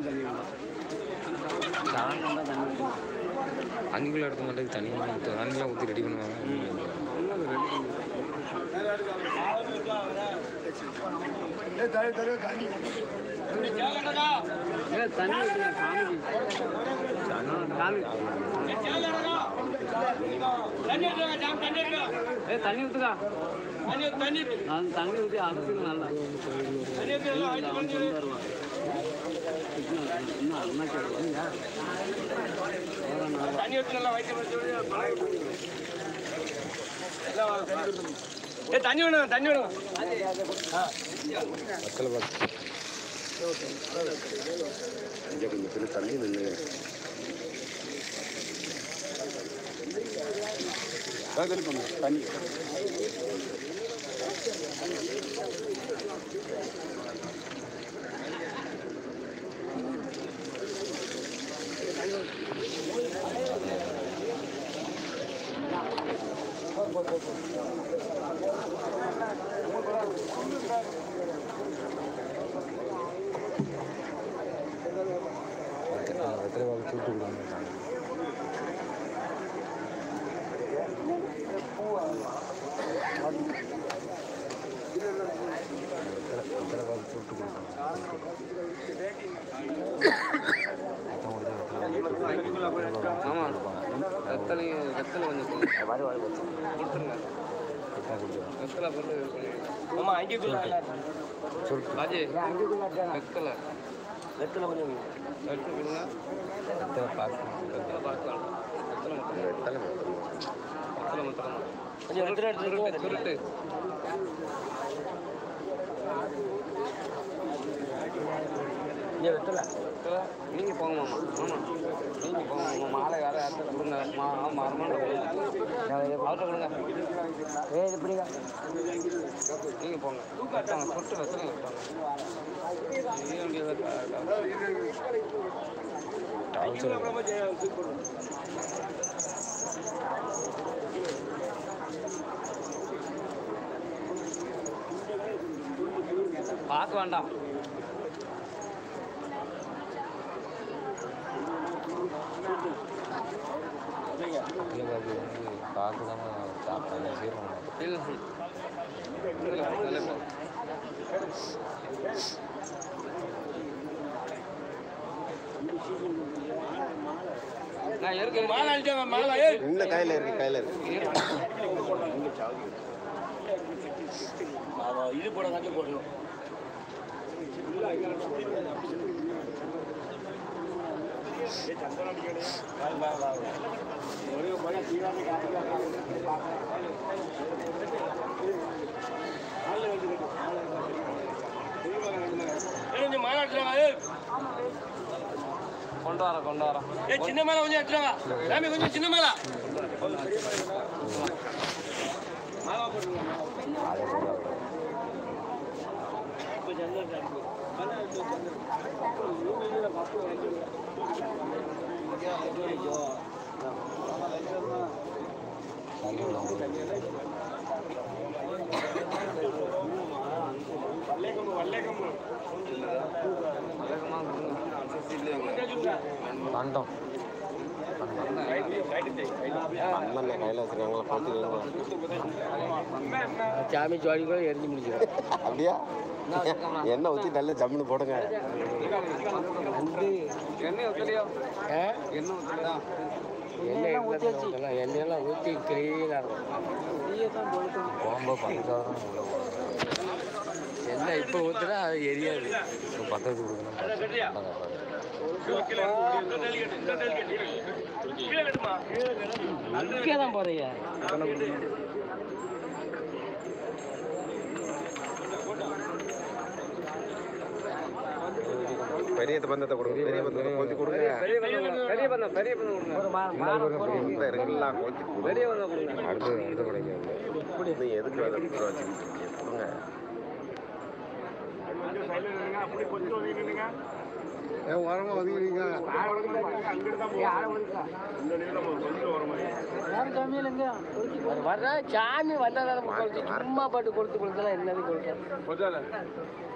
அங்குள்ள எடுக்க மாட்டேது தனியாக ஊற்று அங்கெல்லாம் ஊற்றி ரெடி பண்ணுவாங்க தண்ணி ஊத்துக்கா நான் தண்ணி ஊற்றி அரிசி நல்லா இன்னும் அண்ணா கேட்குறீங்க தண்ணி வேணும் தண்ணி வேணும் பக்கத்தில் பார்த்து இங்கே கொஞ்சம் பெரிய தள்ளி நின்று தண்ணி வெத்தலை பார்த்து தூட்டு விடாம வெத்தலை பார்த்து தூட்டு ஆமாம் வெத்தலை வெத்தலை கொஞ்சம் கொடுத்துருங்க வெத்தலை போட்டு ஆமா அங்கேக்குள்ள ராஜே வெத்தலை வெத்தலை கொஞ்சம் வெத்தலை கொடுங்க வெத்தலை பார்த்து வெத்தலை பார்க்கலாம் வெத்தலை மட்டும் வெத்தலை வெத்தலை மட்டும் கொஞ்சம் வெத்தலை எடுத்துருங்க சுருட்டு இங்கே வெத்தலை வெத்தலை நீங்கள் போங்க மாமா ஆமாம் நீங்கள் போங்க மாமா மாலை வேறு யார்கிட்ட கொடுங்க மா மரமான அவர்கிட்ட கொடுங்க ஏ இது பிடிங்க நீங்கள் போங்க வெட்டாங்க சுட்டு வெத்தலை வெட்டாங்க நீ வேண்டிய பார்க்க வேண்டாம் இல்லை பாபு வந்து பார்க்க தான் சாப்பிட்டாங்க சீரகம் இல்லை இல்லை இல்லை இல்லை நான் இருக்கு மாலை அழிச்சாங்க மாலை ஏய் இன்னும் கையில் இருக்கு கையில் இருக்கு இது போட கட்டி போடணும் கொஞ்சம் மாலை அடிச்சாங்க ஏய் கொண்டு வரேன் கொண்டு வரேன் ஏய் சின்ன மேல கொஞ்சம் எடுத்துறாங்க சாமி கொஞ்சம் சின்ன மேல பண்டம் அண்ணன் கையில் வச்சுருக்காங்களா பார்த்துக்கோங்க சாமி ஜோடி கூட எரிஞ்சு முடிச்சிடும் அப்படியா எண்ணெய் ஊற்றி நல்லா ஜம்முன்னு போடுங்க எண்ணெய் ஊற்றலையோ எண்ணெய் ஊற்றலையா எண்ணெய் ஊற்றியாச்சு எண்ணெயெல்லாம் ஊற்றி க்ளீனாக இருக்கும் போகும்போது பக்கத்தில் தான் எண்ணெய் இப்போ ஊற்றுனா அது எரியாது பக்கத்து கொடுக்கணும் இங்கே தான் போகிறீங்க பெரிய பந்தத்தை கொடுங்க பெரிய பந்தத்தை கொளுத்தி கொடுங்க பெரிய பந்தம் பெரிய பந்தம் பெரிய பந்தம் கொடுங்க இந்த இருக்குல்லாம் கொளுத்தி கொடுங்க பெரிய பந்தம் கொடுங்க அடுத்து அடுத்த கடைக்கு இது எதுக்கு அதை வச்சுக்கிட்டு கொடுங்க வர்ற சாமி வந்ததால கொடுத்து சும்மா பாட்டு கொடுத்து கொடுத்தலாம் என்னது கொடுத்தேன்